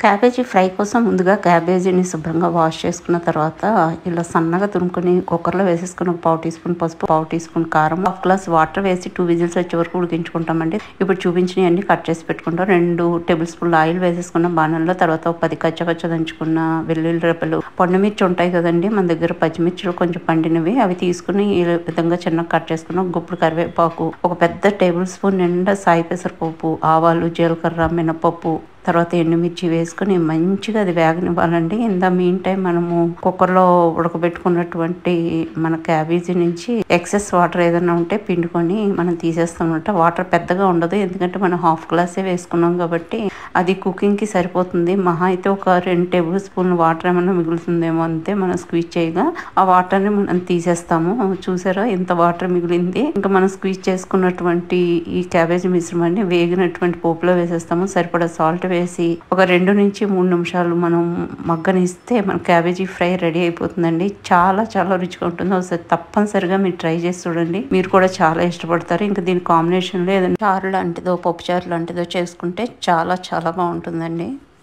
cabbage fry కోసం ముందుగా క్యాబేజీని శుభ్రంగా వాష్ చేసుకున్న తర్వాత ఇలా సన్నగా తురుముకొని కుక్కర్లో వేసేసుకుని ఒక పావు టీ స్పూన్ పసుపు పావు టీ స్పూన్ కారం హాఫ్ గ్లాస్ వాటర్ వేసి టూ విజిల్స్ వచ్చే వరకు ఉడికించుకుంటామండి ఇప్పుడు చూపించినవన్నీ కట్ చేసి పెట్టుకుంటాం రెండు టేబుల్ స్పూన్లు ఆయిల్ వేసేసుకున్న బాణంలో తర్వాత ఒక పది కచ్చపచ్చ దంచుకున్న వెల్లుల్లి రెప్పలు పండుమిర్చి ఉంటాయి కదండి మన దగ్గర పచ్చిమిర్చిలు కొంచెం పండినవి అవి తీసుకుని ఈ విధంగా చిన్న కట్ చేసుకున్న గుప్పుడు కరివేపాకు ఒక పెద్ద టేబుల్ స్పూన్ నిండా సాయి పెసరపప్పు ఆవాలు జీలకర్ర మినపప్పు తర్వాత ఎండుమిర్చి వేసుకుని మంచిగా అది వేగనివ్వాలండి ఇన్ ద మీన్ టైం మనము కుక్కర్లో ఉడకబెట్టుకున్నటువంటి మన క్యాబేజీ నుంచి ఎక్సెస్ వాటర్ ఏదైనా ఉంటే పిండుకొని మనం తీసేస్తామన్నమాట వాటర్ పెద్దగా ఉండదు ఎందుకంటే మనం హాఫ్ గ్లాసే వేసుకున్నాం కాబట్టి అది కుకింగ్ కి సరిపోతుంది మహా అయితే ఒక రెండు టేబుల్ స్పూన్ వాటర్ ఏమైనా మిగులుతుందేమో అంతే మనం స్క్వీజ్ చేయగా ఆ వాటర్ ని మనం తీసేస్తాము చూసారా ఎంత వాటర్ మిగిలింది ఇంకా మనం స్క్వీజ్ చేసుకున్నటువంటి ఈ క్యాబేజీ మిశ్రమాన్ని వేగినటువంటి పోపులో వేసేస్తాము సరిపడా సాల్ట్ వేసి ఒక రెండు నుంచి మూడు నిమిషాలు మనం మగ్గనిస్తే మన క్యాబేజీ ఫ్రై రెడీ అయిపోతుందండి చాలా చాలా రుచిగా ఉంటుంది ఒకసారి తప్పనిసరిగా మీరు ట్రై చేసి చూడండి మీరు కూడా చాలా ఇష్టపడతారు ఇంకా దీని కాంబినేషన్ లో ఏదైనా చారు లాంటిదో పప్పు చారు లాంటిదో చేసుకుంటే చాలా చాలా బాగుంటుందండి